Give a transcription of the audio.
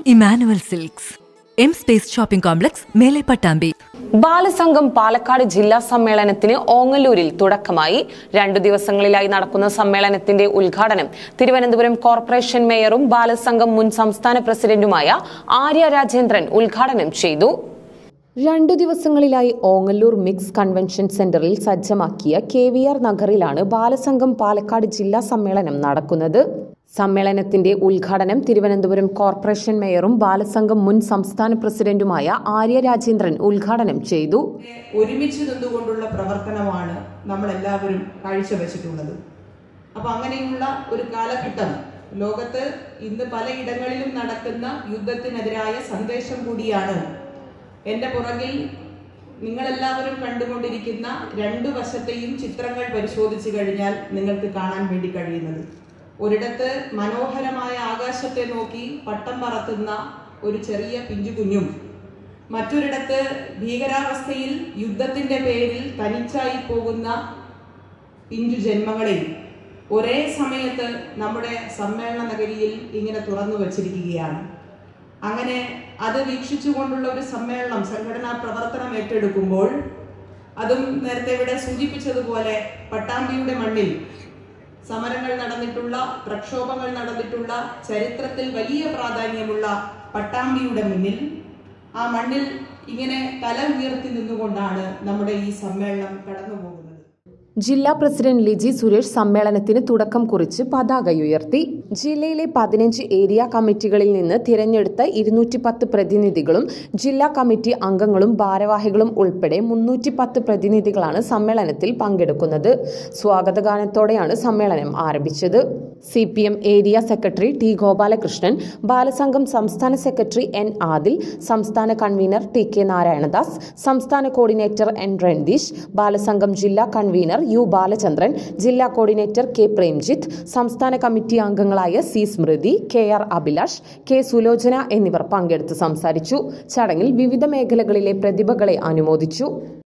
Emmanuel silks M space shopping complex മേലെ പട്ടാമ്പി ബാലസംഘം പാലക്കാട് ജില്ലാ സമ്മേളനത്തിന് ഓങ്ങല്ലൂരിൽ തുടക്കമായി രണ്ടു ദിവസങ്ങളിലായി നടക്കുന്ന സമ്മേളനത്തിന്റെ ഉദ്ഘാടനം തിരുവനന്തപുരം കോർപ്പറേഷൻ മേയറും ബാലസംഘം മുൻ സംസ്ഥാന പ്രസിഡന്റുമായ ആര്യ രാജേന്ദ്രൻ ഉദ്ഘാടനം ചെയ്തു രണ്ടു ദിവസങ്ങളിലായി ഓങ്ങല്ലൂർ മിക്സ് കൺവെൻഷൻ സെന്ററിൽ സജ്ജമാക്കിയ കെ വി ആർ നഗറിലാണ് ബാലസംഘം പാലക്കാട് ജില്ലാ സമ്മേളനം നടക്കുന്നത് സമ്മേളനത്തിന്റെ ഉദ്ഘാടനം തിരുവനന്തപുരം കോർപ്പറേഷൻ മേയറും ബാലസംഘം മുൻ സംസ്ഥാന പ്രസിഡന്റുമായ ആര്യ രാജേന്ദ്രൻ ഉദ്ഘാടനം ചെയ്തു ഒരുമിച്ച് നിന്നുകൊണ്ടുള്ള പ്രവർത്തനമാണ് നമ്മൾ എല്ലാവരും കാഴ്ചവെച്ചിട്ടുള്ളത് അപ്പൊ അങ്ങനെയുള്ള ഒരു കാലഘട്ടം ലോകത്ത് ഇന്ന് പലയിടങ്ങളിലും നടക്കുന്ന യുദ്ധത്തിനെതിരായ സന്ദേശം കൂടിയാണ് എൻ്റെ പുറകിൽ നിങ്ങളെല്ലാവരും കണ്ടുകൊണ്ടിരിക്കുന്ന രണ്ടു വശത്തെയും ചിത്രങ്ങൾ പരിശോധിച്ചു കഴിഞ്ഞാൽ നിങ്ങൾക്ക് കാണാൻ വേണ്ടി കഴിയുന്നത് ഒരിടത്ത് മനോഹരമായ ആകാശത്തെ നോക്കി പട്ടം പറത്തുന്ന ഒരു ചെറിയ പിഞ്ചു കുഞ്ഞും മറ്റൊരിടത്ത് ഭീകരാവസ്ഥയിൽ യുദ്ധത്തിന്റെ പേരിൽ തനിച്ചായി പോകുന്ന പിഞ്ചു ജന്മങ്ങളെയും ഒരേ സമയത്ത് നമ്മുടെ സമ്മേളന നഗരിയിൽ ഇങ്ങനെ തുറന്നു വച്ചിരിക്കുകയാണ് അങ്ങനെ അത് വീക്ഷിച്ചുകൊണ്ടുള്ള ഒരു സമ്മേളനം സംഘടനാ പ്രവർത്തനം ഏറ്റെടുക്കുമ്പോൾ അതും നേരത്തെ ഇവിടെ സൂചിപ്പിച്ചതുപോലെ പട്ടാമ്പിയുടെ മണ്ണിൽ സമരങ്ങൾ നടന്നിട്ടുള്ള പ്രക്ഷോഭങ്ങൾ നടന്നിട്ടുള്ള ചരിത്രത്തിൽ വലിയ പ്രാധാന്യമുള്ള പട്ടാമ്പിയുടെ മുന്നിൽ ആ മണ്ണിൽ ഇങ്ങനെ തല ഉയർത്തി നിന്നുകൊണ്ടാണ് നമ്മുടെ ഈ സമ്മേളനം കടന്നു പോകുന്നത് ജില്ലാ പ്രസിഡന്റ് ലിജി സുരേഷ് സമ്മേളനത്തിന് തുടക്കം കുറിച്ച് പതാകയുയർത്തി ജില്ലയിലെ പതിനഞ്ച് ഏരിയ കമ്മിറ്റികളിൽ നിന്ന് തിരഞ്ഞെടുത്ത ഇരുന്നൂറ്റി പത്ത് പ്രതിനിധികളും ജില്ലാ കമ്മിറ്റി അംഗങ്ങളും ഭാരവാഹികളും ഉൾപ്പെടെ മുന്നൂറ്റി പത്ത് പ്രതിനിധികളാണ് സമ്മേളനത്തിൽ പങ്കെടുക്കുന്നത് സ്വാഗതഗാനത്തോടെയാണ് സമ്മേളനം ആരംഭിച്ചത് C P M area secretary T Gopalakrishnan Balasangham സംസ്ഥാന സെക്രട്ടറി എൻ ആദിൽ സംസ്ഥാന കൺവീനർ ടി കെ നാരായണദാസ് സംസ്ഥാന കോർഡിനേറ്റർ എൻ രൺദീഷ് ബാലസംഘം ജില്ലാ കൺവീനർ യു ബാലചന്ദ്രൻ ജില്ലാ കോർഡിനേറ്റർ കെ പ്രേംജിത്ത് സംസ്ഥാന കമ്മിറ്റി അംഗങ്ങളായ C Smrithi K R Abhilash K Sulochana എന്നിവർ പങ്കെടുത്ത് സംസാരിച്ചു ചടങ്ങിൽ വിവിധ മേഖലകളിലെ പ്രതിഭകളെ അനുമോദിച്ചു